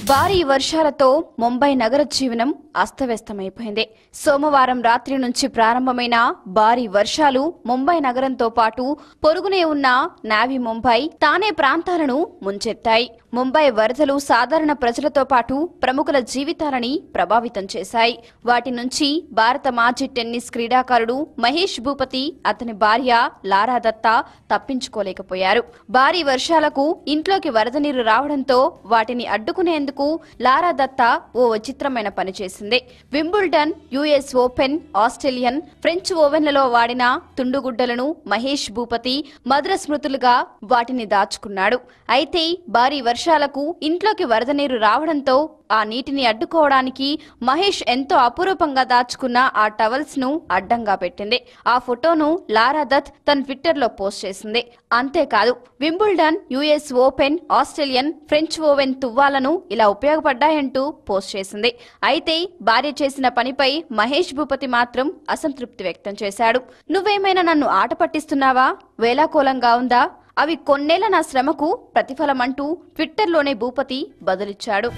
భారీ వర్షాలతో ముంబై నగర జీవనం అస్తవ్యస్తమైపోయింది సోమవారం రాత్రి నుంచి ప్రారంభమైన భారీ వర్షాలు ముంబై నగరంతో పాటు పొరుగునే ఉన్న నావీ ముంబై తానే ప్రాంతాలను ముంచెత్తాయి ముంబై వరదలు సాధారణ ప్రజలతో పాటు ప్రముఖుల జీవితాలని ప్రభావితం చేశాయి వాటి నుంచి భారత మాజీ టెన్నిస్ క్రీడాకారుడు మహేష్ భూపతి అతని భార్య లారా దత్తా తప్పించుకోలేకపోయారు భారీ వర్షాలకు ఇంట్లోకి వరద నీరు రావడంతో వాటిని అడ్డుకునేందుకు లారా దత్తా ఓ విచిత్రమైన పని చేసింది Wimbledon US Open Australian French ఓవెన్లలో వాడిన తుండుగుడ్డలను మహేష్ భూపతి మధుర స్మృతులుగా వాటిని దాచుకున్నాడు అయితే భారీ వర్షాలకు ఇంట్లోకి వరద నీరు రావడంతో ఆ నీటిని అడ్డుకోవడానికి మహేష్ ఎంతో అపురూపంగా దాచుకున్న ఆ టవల్స్ ను అడ్డంగా పెట్టింది ఆ ఫోటోను లారా దత్ తన ట్విట్టర్ లో పోస్ట్ చేసింది అంతేకాదు Wimbledon US Open Australian French open తువ్వాలను ఇలా ఉపయోగపడ్డాయంటూ పోస్ట్ చేసింది అయితే భార్య చేసిన పనిపై మహేష్ భూపతి మాత్రం అసంతృప్తి వ్యక్తం చేశాడు నువ్వేమైనా నన్ను ఆట పట్టిస్తున్నావా వేలాకోలంగా ఉందా అవి కొన్నేళ్ల నా శ్రమకు ప్రతిఫలమంటూ ట్విట్టర్లోనే భూపతి బదులిచ్చాడు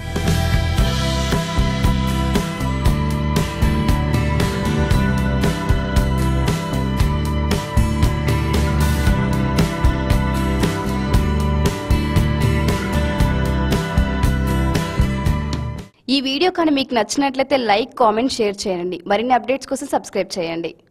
ఈ వీడియో కానీ మీకు నచ్చినట్లయితే లైక్ కామెంట్ షేర్ చేయండి మరిన్ని అప్డేట్స్ కోసం సబ్స్క్రైబ్ చేయండి